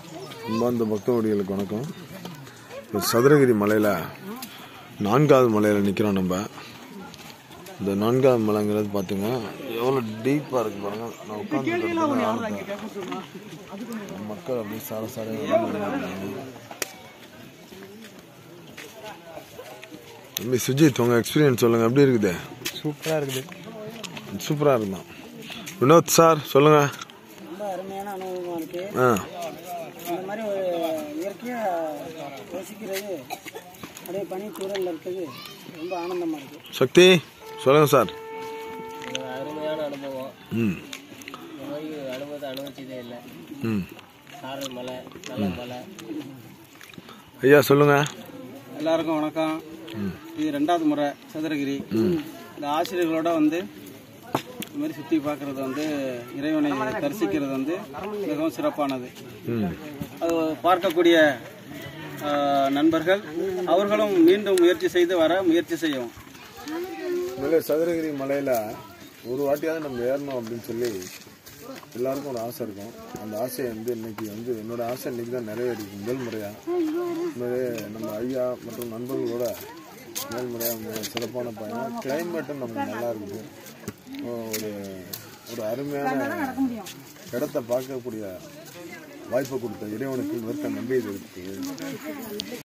அன்பார்ந்த பக்தவடிகளுக்கு வணக்கம் இப்போ சதுரகிரி மலையில் நான்காவது மலையில் நிற்கிறோம் நம்ம இந்த நான்காவது மலைங்கிறது பார்த்தீங்க எவ்வளோ டீப்பாக இருக்கு பாருங்க நான் உட்காந்து மக்கள் அப்படியே சார சார தம்பி சுஜித் உங்கள் எக்ஸ்பீரியன்ஸ் சொல்லுங்கள் எப்படி இருக்குது சூப்பராக இருக்குது சூப்பராக இருந்தான் வினோத் சார் சொல்லுங்கள் ரொம்ப அருமையான அனுபவமாக இருக்கு ஆ இந்த மாதிரி ஒரு இயற்கையாக யோசிக்கிறது அப்படியே பனி தூரல்ல இருக்கிறது ரொம்ப ஆனந்தமாக இருக்கு சக்தி சொல்லுங்கள் சார் அருமையான அனுபவம் ம் இந்த மாதிரி அனுபவத்தை அனுபவிச்சதே இல்லை ம் சாரல் மலை நல்ல மலை ஐயா சொல்லுங்கள் எல்லாருக்கும் வணக்கம் இது ரெண்டாவது முறை சதுரகிரி இந்த ஆசிரியர்களோட வந்து இந்த மாதிரி சுற்றி பார்க்கறது வந்து இறைவனை தரிசிக்கிறது வந்து மிகவும் சிறப்பானது ம் அது பார்க்கக்கூடிய ஆஹ், நண்பர்கள் அவர்களும் மீண்டும் முயற்சி செய்து வர முயற்சி செய்யவும் மேலே சதுரகிரி மலையில் ஒரு வாட்டியாவது நம்ம ஏறணும் அப்படின்னு சொல்லி எல்லாருக்கும் ஒரு ஆசை இருக்கும் அந்த ஆசையை வந்து இன்னைக்கு வந்து என்னோட ஆசை இன்னைக்கு தான் நிறைவேறிருக்கு முதல் முறையாக உண்மையிலே நம்ம ஐயா மற்றும் நண்பர்களோட முதல் முறையாக சிறப்பான பயணம் கிளைமேட்டும் நமக்கு நல்லா இருக்குது ஒரு ஒரு அருமையான இடத்த பார்க்கக்கூடிய வாய்ப்பை கொடுத்த இறைவனுக்கு நிறுத்த நம்பியது இருக்குது